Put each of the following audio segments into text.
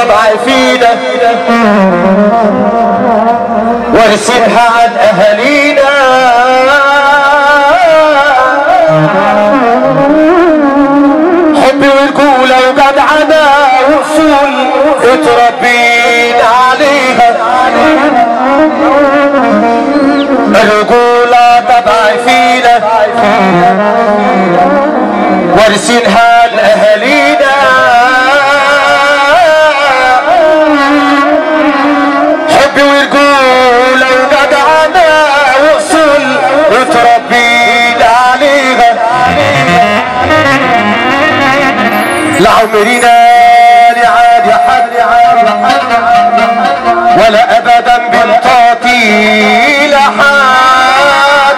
طبع فينا وارسلها عن اهالينا حب ورجولة وجدعنة واصول اتربينا عليها الرجولة طبع فينا وارسلها لاهالينا حب ورجولة وجدعنة واصول اتربينا عليها لا عمرنا لعاد حد ولا ابدا بنطاطي لحد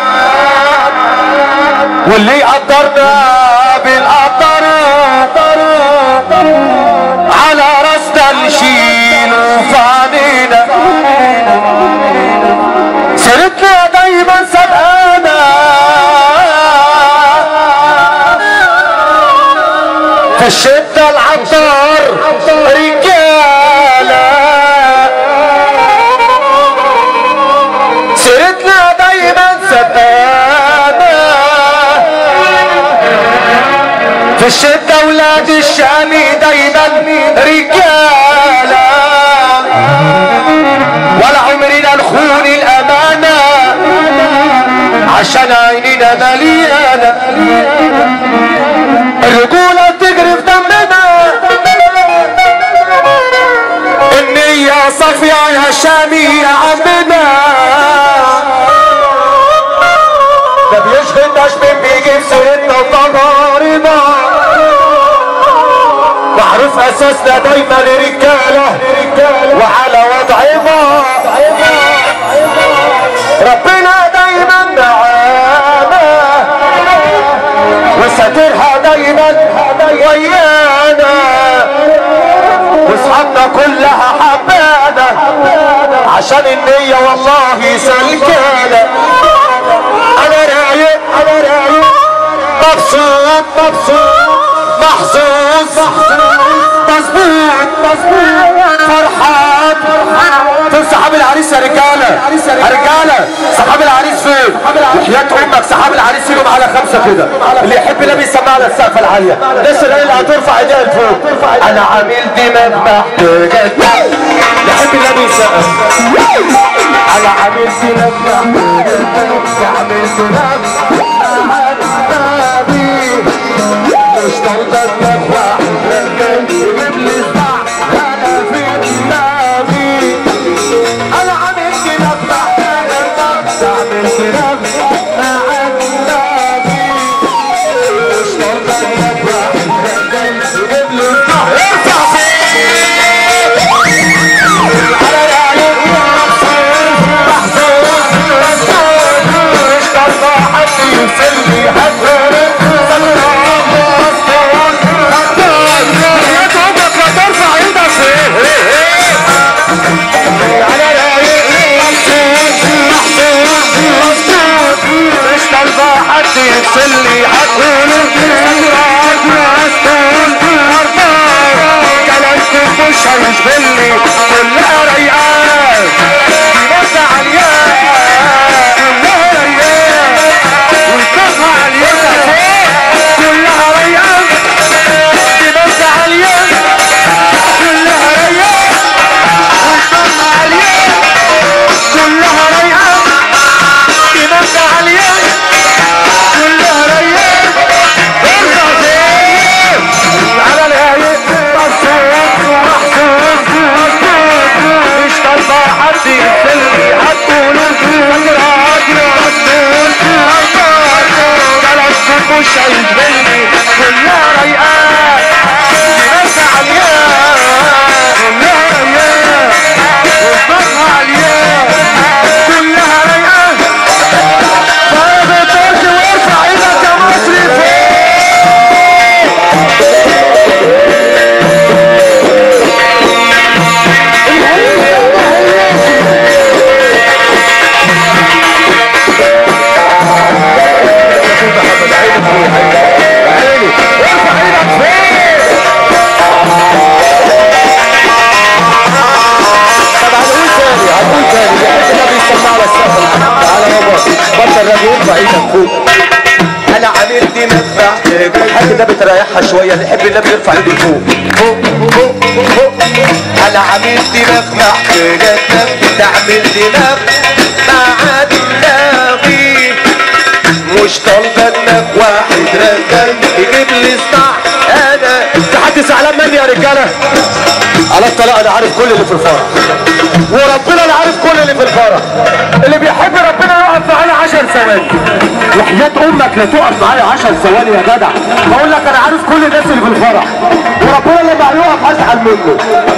واللي قدرنا بالقدر على راسنا نشيله في عينينا سيرتنا دايما سبقانا في الشدة العطار رجالة سيرتنا دايما سبقانا في الشدة ولاد الشام دايما رجالة ولا عمرنا نخون الأمانة عشان عينينا مليانة الرجولة بتجري في دمنا النية صافية يا شامي يا عمنا ده بيشغل تشبيه بيجي في سيرتنا وتجاربنا معروف اساسنا دايما رجاله وعلى وضعنا ربنا دايما معانا وساترها دايما ويانا واصحابنا كلها حبانا عشان النية والله سلكانة انا رايق انا رايق مبسوط مبسوط محظوظ مظبوط مظبوط فرحان فين صحاب العريس يا رجاله يا رجاله صحاب العريس فين وحياة امك صحاب العريس فيهم على خمسه كده اللي يحب ده بيسمع على السقف العاليه الناس اللي هترفع ايديها لفوق انا عامل دماغ محتاجه يحب ده بيسقف انا عامل دماغ محتاجه عامل دماغ مش ترضى تنفع جيب لي صح انا في دماغي انا عامل كده بعمل كده مع دماغي مش ترضى تنفع جيب لي صح ارفع على العيون مخصوص محظوظ مش ترضى حد النبي تريحها شويه اللي يحب النبي يرفع ايده فوق فوق فوق فوق انا عامل دماغ مع كلامك تعمل دماغ مع دماغي مش طالبه دماغ واحد رجال يجيب لي صداع انا في حد زعلان مني يا رجاله على الطلاق انا عارف كل اللي في الفرح وربنا انا عارف كل اللي في الفرح اللي بيحب ربنا يقف معايا 10 ثواني وحياة امك لا تقف معايا 10 ثواني يا جدع بقول لك انا عارف كل الناس اللي في الفرح وربنا لما هيقف هزعل منه